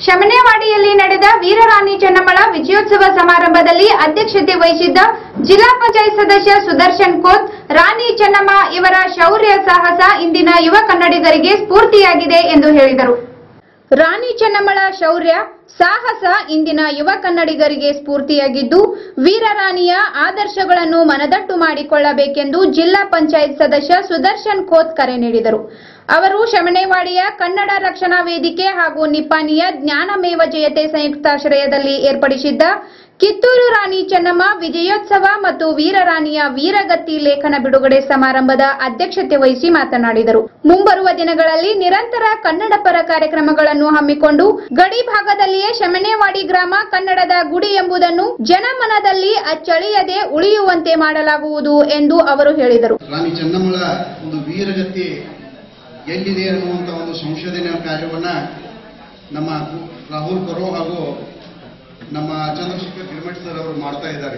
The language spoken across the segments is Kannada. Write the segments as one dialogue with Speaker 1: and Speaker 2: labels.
Speaker 1: ಶಮನೇವಾಡಿಯಲ್ಲಿ ನಡೆದ ವೀರರಾಣಿ ಚೆನ್ನಮ್ಮಳ ವಿಜಯೋತ್ಸವ ಸಮಾರಂಭದಲ್ಲಿ ಅಧ್ಯಕ್ಷತೆ ವಹಿಸಿದ್ದ ಜಿಲ್ಲಾ ಪಂಚಾಯತ್ ಸದಸ್ಯ ಸುದರ್ಶನ್ ಕೋತ್ ರಾಣಿ ಚೆನ್ನಮ್ಮ ಇವರ ಶೌರ್ಯ ಸಾಹಸ ಇಂದಿನ ಯುವ ಕನ್ನಡಿಗರಿಗೆ ಸ್ಫೂರ್ತಿಯಾಗಿದೆ ಎಂದು ಹೇಳಿದರು ರಾಣಿ ಚೆನ್ನಮ್ಮಳ ಶೌರ್ಯ ಸಾಹಸ ಇಂದಿನ ಯುವ ಕನ್ನಡಿಗರಿಗೆ ಸ್ಫೂರ್ತಿಯಾಗಿದ್ದು ವೀರರಾಣಿಯ ಆದರ್ಶಗಳನ್ನು ಮನದಟ್ಟು ಮಾಡಿಕೊಳ್ಳಬೇಕೆಂದು ಜಿಲ್ಲಾ ಪಂಚಾಯತ್ ಸದಸ್ಯ ಸುದರ್ಶನ್ ಖೋತ್ ಕರೆ ನೀಡಿದರು ಅವರು ಶಮನೇವಾಡಿಯ ಕನ್ನಡ ರಕ್ಷಣಾ ವೇದಿಕೆ ಹಾಗೂ ನಿಪ್ಪಾಣಿಯ ಜ್ಞಾನಮೇವ ಜಯತೆ ಸಂಯುಕ್ತಾಶ್ರಯದಲ್ಲಿ ಏರ್ಪಡಿಸಿದ್ದ ಕಿತ್ತೂರು ರಾಣಿ ಚೆನ್ನಮ್ಮ ವಿಜಯೋತ್ಸವ ಮತ್ತು ವೀರರಾಣಿಯ ವೀರಗತಿ ಲೇಖನ ಬಿಡುಗಡೆ ಸಮಾರಂಭದ ಅಧ್ಯಕ್ಷತೆ ವಹಿಸಿ ಮಾತನಾಡಿದರು ಮುಂಬರುವ ದಿನಗಳಲ್ಲಿ ನಿರಂತರ ಕನ್ನಡ ಪರ ಕಾರ್ಯಕ್ರಮಗಳನ್ನು ಹಮ್ಮಿಕೊಂಡು ಗಡಿ ಭಾಗದಲ್ಲಿಯೇ ಶಮನೇವಾಡಿ ಗ್ರಾಮ ಕನ್ನಡದ ಗುಡಿ ಎಂಬುದನ್ನು ಜನಮನದಲ್ಲಿ ಅಚ್ಚಳಿಯದೆ ಉಳಿಯುವಂತೆ ಮಾಡಲಾಗುವುದು ಎಂದು ಅವರು ಹೇಳಿದರು
Speaker 2: ರಾಣಿ ಚೆನ್ನಮ್ಮಳ ಒಂದು ವೀರಗತಿ ಎಲ್ಲಿದೆ ಅನ್ನುವಂಥ ಒಂದು ಸಂಶೋಧನೆಯ ಕಾರ್ಯವನ್ನ ನಮ್ಮ ರಾಹುಲ್ ಕರೋ ಹಾಗೂ ನಮ್ಮ ಚಂದ್ರಶೇಖರ್ ಗಿರ್ಮಟ್ ಸರ್ ಅವರು ಮಾಡ್ತಾ ಇದ್ದಾರೆ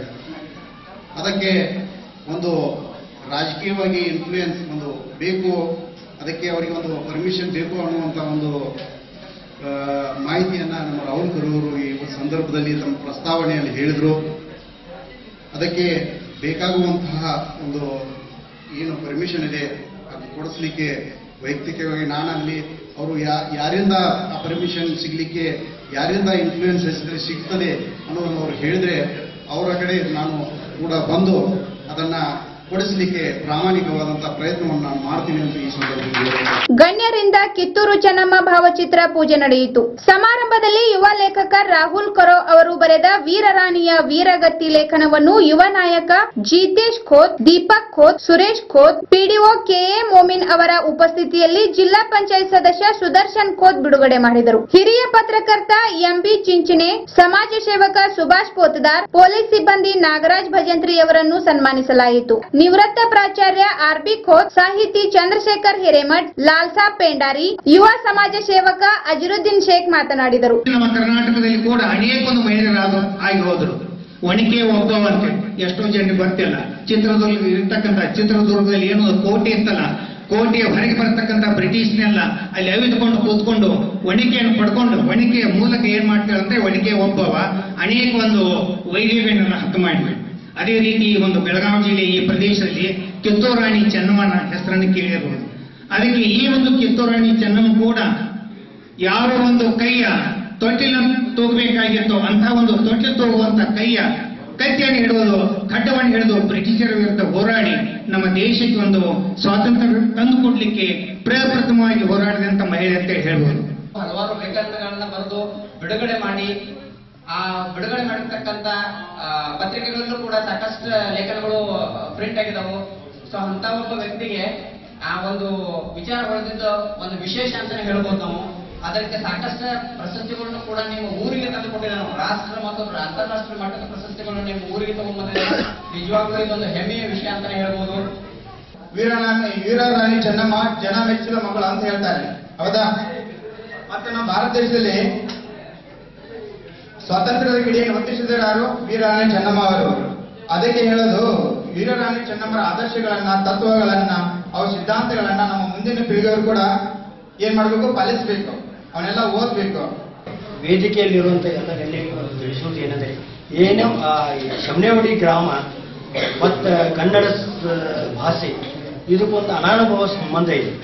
Speaker 2: ಅದಕ್ಕೆ ಒಂದು ರಾಜಕೀಯವಾಗಿ ಇನ್ಫ್ಲೂಯೆನ್ಸ್ ಒಂದು ಬೇಕು ಅದಕ್ಕೆ ಅವರಿಗೆ ಒಂದು ಪರ್ಮಿಷನ್ ಬೇಕು ಅನ್ನುವಂಥ ಒಂದು ಆ, ಮಾಹಿತಿಯನ್ನ ನಮ್ಮ ರಾಹುಲ್ ಕರು ಅವರು ಈ ಒಂದು ಸಂದರ್ಭದಲ್ಲಿ ತಮ್ಮ ಪ್ರಸ್ತಾವನೆಯಲ್ಲಿ ಹೇಳಿದರು ಅದಕ್ಕೆ ಬೇಕಾಗುವಂತಹ ಒಂದು ಏನು ಪರ್ಮಿಷನ್ ಇದೆ ಅದು ಕೊಡಿಸ್ಲಿಕ್ಕೆ ವೈಯಕ್ತಿಕವಾಗಿ ನಾನಲ್ಲಿ ಅವರು ಯಾ- ಯಾರಿಂದ ಆ ಪರ್ಮಿಷನ್ ಸಿಗ್ಲಿಕ್ಕೆ ಯಾರಿಂದ ಇನ್ಫ್ಲೂಯೆನ್ಸ್ ಸಿಗ್ತದೆ ಅನ್ನೋದನ್ನು ಅವರು ಹೇಳಿದ್ರೆ ಅವರ ಕಡೆ ನಾನು ಕೂಡ ಬಂದು ಅದನ್ನ ಕೊಡಿಸ್ಲಿಕ್ಕೆ ಪ್ರಾಮಾಣಿಕವಾದಂತಹ ಪ್ರಯತ್ನವನ್ನು ನಾನು ಮಾಡ್ತೀನಿ ಅಂತ ಈ ಸಂದರ್ಭದಲ್ಲಿ ಹೇಳ್ತೀನಿ.
Speaker 1: ಗಣ್ಯರಿಂದ ಕಿತ್ತೂರು ಚೆನ್ನಮ್ಮ ಭಾವಚಿತ್ರ ಪೂಜೆ ನಡೆಯಿತು ಸಮಾರಂಭದಲ್ಲಿ ಯುವ ಲೇಖಕ ರಾಹುಲ್ ಕರೋ ಅವರು ಬರೆದ ವೀರರಾಣಿಯ ವೀರಗತಿ ಲೇಖನವನ್ನು ಯುವ ನಾಯಕ ಜಿತೇಶ್ ಖೋತ್ ದೀಪಕ್ ಖೋತ್ ಸುರೇಶ್ ಖೋತ್ ಪಿಡಿಒ ಕೆಎ ಮೋಮಿನ್ ಅವರ ಉಪಸ್ಥಿತಿಯಲ್ಲಿ ಜಿಲ್ಲಾ ಪಂಚಾಯತ್ ಸದಸ್ಯ ಸುದರ್ಶನ್ ಖೋತ್ ಬಿಡುಗಡೆ ಮಾಡಿದರು ಹಿರಿಯ ಪತ್ರಕರ್ತ ಎಂಬಿ ಚಿಂಚಣೆ ಸಮಾಜ ಸೇವಕ ಸುಭಾಷ್ ಪೋತದಾರ್ ಪೊಲೀಸ್ ಸಿಬ್ಬಂದಿ ನಾಗರಾಜ್ ಭಜಂತ್ರಿಯವರನ್ನು ಸನ್ಮಾನಿಸಲಾಯಿತು ನಿವೃತ್ತ ಪ್ರಾಚಾರ್ಯ ಆರ್ಬಿ ಖೋತ್ ಸಾಹಿತಿ ಚಂದ್ರಶೇಖರ್ ಹಿರೇಮಠ್ ಲಾಲ್ಸಾ ಪೇಂಡಾರಿ ಯುವ ಸಮಾಜ ಸೇವಕ ಅಜರುದ್ದೀನ್ ಶೇಖ್ ಮಾತನಾಡಿದರು
Speaker 3: ನಮ್ಮ ಕರ್ನಾಟಕದಲ್ಲಿ ಕೂಡ ಅನೇಕ ಒಂದು ಮಹಿಳೆಯರಾದ ಆಗಿ ಹೋದರು ಒಣಕೆ ಒಬ್ಬವಂತೆ ಎಷ್ಟೋ ಜನರಿಗೆ ಬರ್ತಿಲ್ಲ ಚಿತ್ರದುರ್ಗ ಇರ್ತಕ್ಕಂಥ ಚಿತ್ರದುರ್ಗದಲ್ಲಿ ಏನು ಕೋಟೆ ಇತ್ತಲ್ಲ ಕೋಟೆಯ ಹೊರಗೆ ಬರ್ತಕ್ಕಂಥ ಬ್ರಿಟಿಷ್ನೆಲ್ಲ ಅಲ್ಲಿ ಅವಿದುಕೊಂಡು ಕೂತ್ಕೊಂಡು ಒಣಿಕೆಯನ್ನು ಪಡ್ಕೊಂಡು ಒಣಿಕೆಯ ಮೂಲಕ ಏನ್ ಮಾಡ್ತಾರೆ ಅಂದ್ರೆ ಒಣಿಕೆ ಒಬ್ಬವ ಅನೇಕ ಒಂದು ವೈದ್ಯಗಳನ್ನೆಲ್ಲ ಹತ್ತು ಮಾಡಿವೆ ಅದೇ ರೀತಿ ಈ ಒಂದು ಬೆಳಗಾವಿ ಜಿಲ್ಲೆ ಈ ಪ್ರದೇಶದಲ್ಲಿ ಕಿತ್ತೂರು ರಾಣಿ ಚೆನ್ನಮ್ಮನ ಹೆಸರನ್ನು ಕೇಳಿರಬಹುದು ಅದಕ್ಕೆ ಈ ಒಂದು ಕಿತ್ತೂರು ರಾಣಿ ಚೆನ್ನಮ್ಮ ಕೂಡ ಯಾವ ಒಂದು ಕೈಯ ತೊಟ್ಟಿಲ ತೂಗಬೇಕಾಗಿತ್ತು ಅಂತ ಒಂದು ತೊಟ್ಟಿಲು ತೂಗುವಂತ ಕೈಯ ಕತ್ತಿಯನ್ನು ಹಿಡಿದು ಖಡ್ಡವನ್ನು ಹಿಡಿದು ಬ್ರಿಟಿಷರ ವಿರುದ್ಧ ಹೋರಾಡಿ ನಮ್ಮ ದೇಶಕ್ಕೆ ಒಂದು ಸ್ವಾತಂತ್ರ್ಯ ತಂದು ಕೊಡ್ಲಿಕ್ಕೆ ಪ್ರಪ್ರಥಮವಾಗಿ ಹೋರಾಡಿದಂತ ಮಹಿಳೆ ಅಂತ ಹೇಳ್ಬೋದು
Speaker 4: ಹಲವಾರು ಲೇಖನಗಳನ್ನ ಬರೆದು ಬಿಡುಗಡೆ ಮಾಡಿ ಆ ಬಿಡುಗಡೆ ಮಾಡಿರ್ತಕ್ಕಂಥ ಆ, ಪತ್ರಿಕೆಗಳಲ್ಲೂ ಕೂಡ ಸಾಕಷ್ಟು ಲೇಖನಗಳು ಪ್ರಿಂಟ್ ಆಗಿದಾವು ಸೊ ಅಂತ ಒಬ್ಬ ವ್ಯಕ್ತಿಗೆ ಆ ಒಂದು ವಿಚಾರ ಹೊಳೆದಿದ್ದು ಒಂದು ವಿಶೇಷ ಅಂತಾನೆ ಹೇಳ್ಬೋದು ನಾವು ಅದಕ್ಕೆ ಸಾಕಷ್ಟು ಪ್ರಶಸ್ತಿಗಳನ್ನು ಕೂಡ ನಿಮ್ಮ ಊರಿಗೆ ತಂದುಕೊಟ್ಟಿದ್ದಾರೆ ನಾವು ರಾಷ್ಟ್ರ ಮತ್ತು ಅಂತಾರಾಷ್ಟ್ರೀಯ ಮಟ್ಟದ ಪ್ರಶಸ್ತಿಗಳನ್ನು ನಿಮ್ಮ ಊರಿಗೆ ತಗೊಂಡ್ಬಂದಿದ್ದಾರೆ ನಿಜವಾಗ್ಲೂ ಇದೊಂದು ಹೆಮ್ಮೆಯ ವಿಷಯ ಅಂತಾನೆ ಹೇಳ್ಬೋದು
Speaker 5: ವೀರರಾಣಿ ವೀರರಾಣಿ ಚೆನ್ನಮ್ಮ ಜನ ಮೆಚ್ಚಿದ ಮಗಳು ಅಂತ ಹೇಳ್ತಾರೆ ಹೌದಾ ಮತ್ತೆ ನಮ್ಮ ಭಾರತ ದೇಶದಲ್ಲಿ ಸ್ವಾತಂತ್ರ್ಯದ ಗಿಡಿಯನ್ನು ಹೊತ್ತಿಸಿದರು ಯಾರು ವೀರರಾಣಿ ಚೆನ್ನಮ್ಮ ಅವರು ಅದಕ್ಕೆ ಹೇಳೋದು ವೀರರಾಣಿ ಚೆನ್ನಮ್ಮರ ಆದರ್ಶಗಳನ್ನ ತತ್ವಗಳನ್ನ ಅವ್ರ ಸಿದ್ಧಾಂತಗಳನ್ನ ನಮ್ಮ ಮುಂದಿನ ಪೀಳಿಗೆಯವರು ಕೂಡ ಏನ್ ಮಾಡ್ಬೇಕು ಪಾಲಿಸಬೇಕು ಅವನ್ನೆಲ್ಲ ಓದ್ಬೇಕು
Speaker 6: ವೇದಿಕೆಯಲ್ಲಿರುವಂಥ ಎಲ್ಲ ಗಣ್ಯರಿಗೆ ಒಂದು ತಿಳಿಸುವುದು ಏನೆಂದರೆ ಏನು ಆ, ಈ ಶಮನೇವಡಿ ಗ್ರಾಮ ಮತ್ತು ಕನ್ನಡ ಸ- ಭಾಷೆ ಇದಕ್ಕೊಂದು ಅನಾನುಭವ ಸಂಬಂಧ ಇದೆ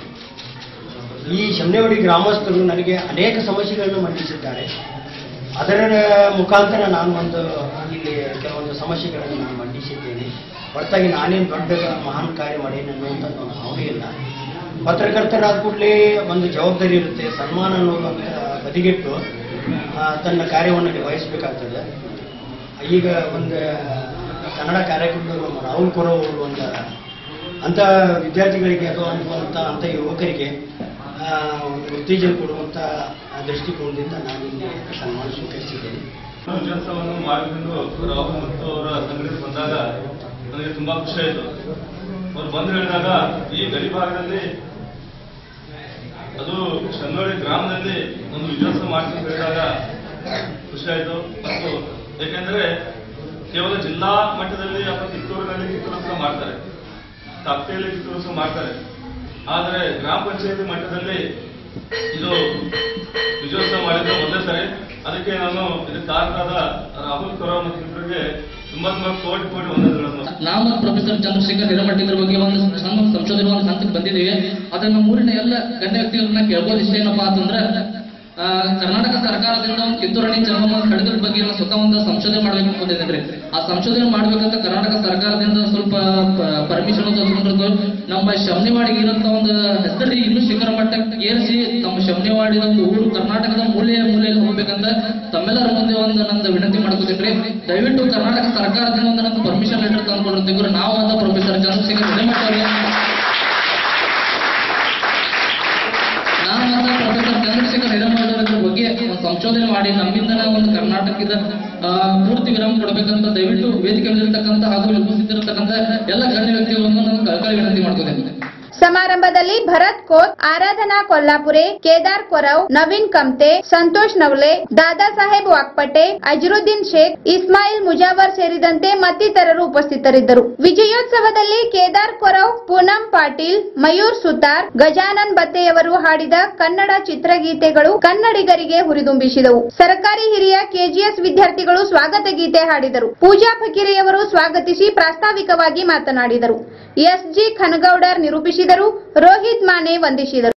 Speaker 6: ಈ ಶಮನೇವಡಿ ಗ್ರಾಮಸ್ಥರು ನನಗೆ ಅನೇಕ ಸಮಸ್ಯೆಗಳನ್ನು ಮಂಡಿಸಿದ್ದಾರೆ ಅದರ ಮುಖಾಂತರ ನಾನು ಒಂದು ಇಲ್ಲಿ ಕೆಲವೊಂದು ಸಮಸ್ಯೆಗಳನ್ನು ನಾನು ಮಂಡಿಸಿದ್ದೇನೆ ಹೊರತಾಗಿ ನಾನೇನು ದೊಡ್ಡ ಮಹಾನ್ ಕಾರ್ಯ ಮಾಡೇನೆ ಅನ್ನುವಂಥದ್ದು ಒಂದು ಭಾವನೆ ಇಲ್ಲ ಪತ್ರಕರ್ತರಾದ ಕೂಡಲೇ ಒಂದು ಜವಾಬ್ದಾರಿ ಇರುತ್ತೆ ಸನ್ಮಾನ ಅನ್ನೋದು ಬದಿಗಿಟ್ಟು ಆ, ತನ್ನ ಕಾರ್ಯವನ್ನು ನಿಭಾಯಿಸಬೇಕಾಗ್ತದೆ ಈಗ ಒಂದು ಕನ್ನಡ ಕಾರ್ಯಕ್ರಮದಲ್ಲಿ ನಮ್ಮ ರಾಹುಲ್ ಕೊರೋ ಅವರು ಒಂದು ಅಂಥ ವಿದ್ಯಾರ್ಥಿಗಳಿಗೆ ಅಥವಾ ಅನ್ನುವಂಥ ಅಂಥ ಯುವಕರಿಗೆ ಆ, ಒಂದು ಉತ್ತೇಜನ ಕೊಡುವಂಥ ದೃಷ್ಟಿಕೋನದಿಂದ ನಾನು ಇಲ್ಲಿ ಸನ್ಮಾನ ಸ್ವೀಕರಿಸಿದ್ದೇನೆ
Speaker 7: ವಿಜಯೋತ್ಸವವನ್ನು ಮಾಡಿಕೊಂಡು ರಾಹುಲ್ ಮತ್ತು ಅವರ ಸಂಘಟನೆ ಬಂದಾಗ ನನಗೆ ತುಂಬಾ ಖುಷಿ ಆಯಿತು ಅವ್ರು ಬಂದು ಹೇಳಿದಾಗ ಈ ಗಡಿ ಭಾಗದಲ್ಲಿ ಅದು ಶನ್ನೋಳಿ ಗ್ರಾಮದಲ್ಲಿ ಒಂದು ವಿಜಯೋತ್ಸವ ಮಾಡ್ತೀನಿ ಅಂತ ಹೇಳಿದಾಗ ಖುಷಿ ಆಯಿತು ಮತ್ತು ಯಾಕೆಂದ್ರೆ ಕೇವಲ ಜಿಲ್ಲಾ ಮಟ್ಟದಲ್ಲಿ ಅಥವಾ ಕಿತ್ತೂರಿನಲ್ಲಿ ಕಿತ್ತೂರೋತ್ಸವ ಮಾಡ್ತಾರೆ ತಪ್ಪೆಯಲ್ಲಿ ಕಿತ್ತೂರೋತ್ಸವ ಮಾಡ್ತಾರೆ ಆದರೆ ಗ್ರಾಮ ಪಂಚಾಯತಿ ಮಟ್ಟದಲ್ಲಿ ಇದು ವಿಜಯೋತ್ಸವ ಮಾಡಿದ್ದು ಮೊದಲೇ ಸರಿ ಅದಕ್ಕೆ ನಾನು ಇದಕ್ಕೆ ಕಾರಣರಾದ ರಾಹುಲ್ ಕರೋ ಮತ್ತು ಇಬ್ಬರಿಗೆ ತುಂಬಾ ತುಂಬಾ ಕೋಟಿ ಕೋಟಿ ವಂದನೆಗಳನ್ನು
Speaker 8: ನಾವು ಮತ್ತು ಪ್ರೊಫೆಸರ್ ಚಂದ್ರಶೇಖರ್ ಹಿರೇಮಠ ಬಗ್ಗೆ ಒಂದು ಸಣ್ಣ ಸಂಶೋಧನೆ ಒಂದು ಹಂತಕ್ಕೆ ಬಂದಿದ್ದೀವಿ ಅದನ್ನ ನಮ್ಮ ಊರಿನ ಎಲ್ಲ ಗಣ್ಯ ವ್ಯಕ್ತಿಗಳನ್ನ ಕೇಳ್ಬೋದು ಇಷ್ಟ ಏನಪ್ಪಾ ಅಂತಂದ್ರೆ ಆ, ಕರ್ನಾಟಕ ಸರ್ಕಾರದಿಂದ ಒಂದು ಕಿತ್ತೂರಾಣಿ ಚೆನ್ನಮ್ಮ ಖಡ್ಗದ ಬಗ್ಗೆ ನಾವು ಸ್ವತಃ ಒಂದು ಸಂಶೋಧನೆ ಮಾಡ್ಬೇಕು ಅನ್ಕೊಂಡಿದ್ದೇನೆ ಆ ಸಂಶೋಧನೆ ಮಾಡ್ಬೇಕಂತ ಕರ್ನಾಟಕ ಸರ್ಕಾರದಿಂದ ಸ್ವಲ್ಪ ಪರ್ಮಿಷನ್ ತಗೊಂಡಿರೋದು ನಮ್ಮ ಶಮನಿವಾಡಿಗೆ ಇರೋಂತ ಒಂದು ಹೆಸರು ಇನ್ನೂ ಶಿಖರ ಮಟ್ಟಕ್ಕೆ ಏರಿಸಿ ನಮ್ಮ ಶಮನಿವಾಡಿದ ಒಂದು ಊರು ಕರ್ನಾಟಕದ ಮೂಲೆಯ ಮೂಲೆಯಲ್ಲಿ ಹೋಗ್ಬೇಕಂತ ತಮ್ಮೆಲ್ಲರ ಮುಂದೆ ಒಂದು ನಂದು ವಿನಂತಿ ಮಾಡ್ಕೋತೀನ್ರಿ ದಯವಿಟ್ಟು ಕರ್ನಾಟಕ ಸರ್ಕಾರದಿಂದ ಒಂದು ನಂದು ಪರ್ಮಿಷನ್ ಲೆಟರ್ ತಂದ್ಕೊಂಡಿರ್ತೀವಿ ನಾವು ಅಂತ ಪ್ರೊಫೆಸರ್ ಚಂದ್ರಶೇಖರ್ ಹಿರೇಮಠ ಅವರಿಗೆ ನಾನು ಅಂತ ಪ್ರೊಫೆಸರ್ ಚಂದ್ರಶೇಖರ್ ಹಿರೇಮಠ ಅವರ ಬಗ್ಗೆ ಒಂದು ಸಂಶೋಧನೆ ಮಾಡಿ ನಮ್ಮಿಂದ ಒಂದು ಕರ್ನಾಟಕದ ಆ, ಪೂರ್ತಿ ವಿರಾಮ ಕೊಡಬೇಕಂತ ದಯವಿಟ್ಟು ವೇದಿಕೆ ಮೇಲಿರ್ತಕ್ಕಂಥ ಹಾಗೂ ಇಲ್ಲಿ ಉಪಸ್ಥಿತಿರತಕ್ಕಂಥ ಎಲ್ಲ ಗಣ್ಯ ವ್ಯಕ್ತಿಗಳನ್ನು ನಾನು ಕಳಕಳಿ ವಿನಂತಿ ಮಾಡ್ಕೋತೇನೆ
Speaker 1: ಸಮಾರಂಭದಲ್ಲಿ ಭರತ್ ಕೋತ್ ಆರಾಧನಾ ಕೊಲ್ಲಾಪುರೆ ಕೇದಾರ್ ಕೊರವ್ ನವೀನ್ ಕಮ್ತೆ ಸಂತೋಷ್ ನವಲೆ ದಾದಾ ಸಾಹೇಬ್ ವಾಕ್ಪಟೆ ಅಜರುದ್ದೀನ್ ಶೇಖ್ ಇಸ್ಮಾಯಿಲ್ ಮುಜಾವರ್ ಸೇರಿದಂತೆ ಮತ್ತಿತರರು ಉಪಸ್ಥಿತರಿದ್ದರು ವಿಜಯೋತ್ಸವದಲ್ಲಿ ಕೇದಾರ್ ಕೊರವ್ ಪೂನಂ ಪಾಟೀಲ್ ಮಯೂರ್ ಸುತಾರ್ ಗಜಾನನ್ ಬತ್ತೆಯವರು ಹಾಡಿದ ಕನ್ನಡ ಚಿತ್ರಗೀತೆಗಳು ಕನ್ನಡಿಗರಿಗೆ ಹುರಿದುಂಬಿಸಿದವು ಸರ್ಕಾರಿ ಹಿರಿಯ ಕೆಜಿಎಸ್ ವಿದ್ಯಾರ್ಥಿಗಳು ಸ್ವಾಗತ ಗೀತೆ ಹಾಡಿದರು ಪೂಜಾ ಫಕೀರೆಯವರು ಸ್ವಾಗತಿಸಿ ಪ್ರಾಸ್ತಾವಿಕವಾಗಿ ಮಾತನಾಡಿದರು ಎಸ್ಜಿ ಖನಗೌಡರ್ ನಿರೂಪಿಸಿದರು ರೋಹಿತ್ ಮಾನೆ ವಂದಿಸಿದರು